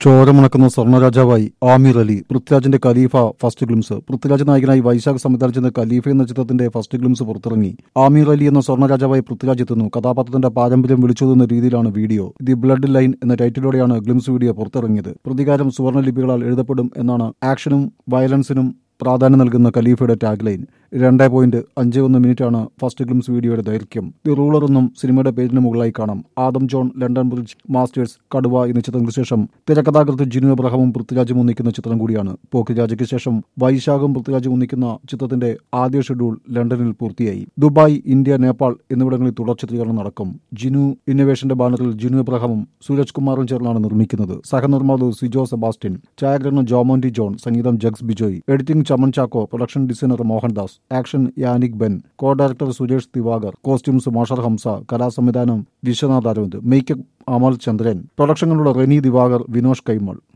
ചോരമുണക്കുന്ന സ്വർണ്ണരാജാവായി ആമിർ അലി പൃഥ്വിരാജിന്റെ ഖലീഫ first glimpse Prithviraj നായകനായി വൈശാഖ് സംവിധാനം ചെയ്യുന്ന ഖലീഫ എന്ന ചിത്രത്തിന്റെ ഫസ്റ്റ് ഗ്ലിംസ് പുറത്തിറങ്ങി ആമിർ അലി എന്ന സ്വർണ്ണരാജാവായി പൃഥ്വിരാജ് എത്തുന്നു കഥാപാത്രത്തിന്റെ പാരമ്പര്യം വിളിച്ചോതുന്ന രീതിയിലാണ് വീഡിയോ ദി ബ്ലഡ് ലൈൻ എന്ന ടൈറ്റിലോടെയാണ് ഗ്ലിംസ് വീഡിയോ പുറത്തിറങ്ങിയത് പ്രതികാരം സുവർണ്ണ ലിപികളാൽ എഴുതപ്പെടും എന്നാണ് ആക്ഷനും വയലൻസിനും പ്രാധാന്യം നൽകുന്ന ഖലീഫയുടെ ടാഗ് ലൈൻ രണ്ട് പോയിന്റ് അഞ്ച് ഒന്ന് മിനിറ്റാണ് ഫസ്റ്റ് ഗ്ലിംസ് വീഡിയോയുടെ ദൈർഘ്യം ദി റൂളർ എന്നും സിനിമയുടെ പേരിന് മുകളിലായി കാണാം ആദം ജോൺ ലണ്ടൻ ബ്രിഡ്ജ് മാസ്റ്റേഴ്സ് കടുവ എന്നീ ചിത്രങ്ങൾക്ക് ശേഷം തിരക്കഥാകൃത്ത് ജിനു അബ്രഹാമും പൃഥ്വിരാജും ഒന്നിക്കുന്ന ചിത്രം കൂടിയാണ് പോക്കിരാജയ്ക്ക് ശേഷം വൈശാഖും പൃഥ്വിരാജും ഒന്നിക്കുന്ന ചിത്രത്തിന്റെ ആദ്യ ഷെഡ്യൂൾ ലണ്ടനിൽ പൂർത്തിയായി ദുബായ് ഇന്ത്യ നേപ്പാൾ എന്നിവിടങ്ങളിൽ തുടർ ചിത്രീകരണം നടക്കും ജിനു ഇന്നോവേഷന്റെ ബാനറിൽ ജിനു അബ്രഹാമും സൂരജ് കുമാറും ചേർന്നാണ് നിർമ്മിക്കുന്നത് സഹനിർമ്മാതാവ് സിജോ സെബാസ്റ്റ്യൻ ഛായാഗ്രഹണം ജോമോന്റി ജോൺ സംഗീതം Jakes Bejoy editing Chaman Chacko production designer Mohandas action Yannick Ben co director Suresh Thivagar costumes Mashar Hamsa കലാസംവിധാനം വിശ്വനാഥ് അരവിന്ദ് മേക്കപ്പ് അമൽ ചന്ദ്രൻ പ്രൊഡക്ഷനിലുള്ള റെനി ദിവാകർ വിനോഷ് കൈമൾ